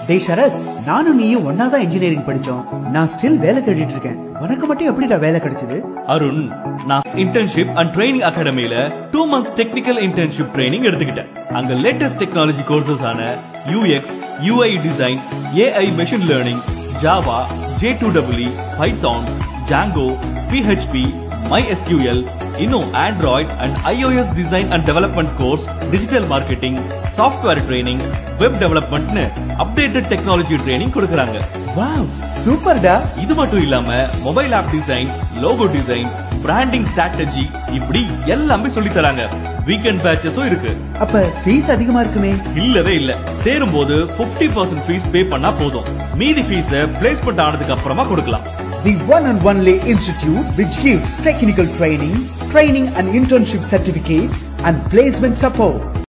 டேய் சரத் நானும் நீயும் ஒன்னாதான் இன்ஜினியரிங் படிச்சோம் நான் ஸ்டில் வேலை தேடிட்டு இருக்கேன் உனக்கு மட்டும் எப்படிடா வேலை கிடைச்சது அருண் நான் இன்டர்ன்ஷிப் அண்ட் ட்ரைனிங் அகாடமில two months technical internship training எடுத்துக்கிட்டேன் அங்க லேட்டஸ்ட் டெக்னாலஜி கோர்சஸ் ஆன UX UI design AI machine learning Java J two W Python Django PHP MySQL இன்னும் Android and iOS design and development course digital marketing software training web டெவலப்மெண்ட்னு updated technology training கொடுக்கறாங்க wow சூப்பர்டா இது மட்டும் இல்லாம mobile app design logo design branding strategy இப்படி எல்லாமே சொல்லி தராங்க வீக்கெண்ட் பேட்சஸும் இருக்கு அப்ப ஃபீஸ் அதிகமா இருக்குமே இல்லவே இல்ல சேரும்போது 50% பர்சன்ட் ஃபீஸ் பே பண்ணா போதும் மீதி ஃபீஸ பிளேஸ்மெண்ட் ஆனதுக்கு அப்புறமா கொடுக்கலாம் The one and only institute which gives technical training, training and internship certificate and placement support.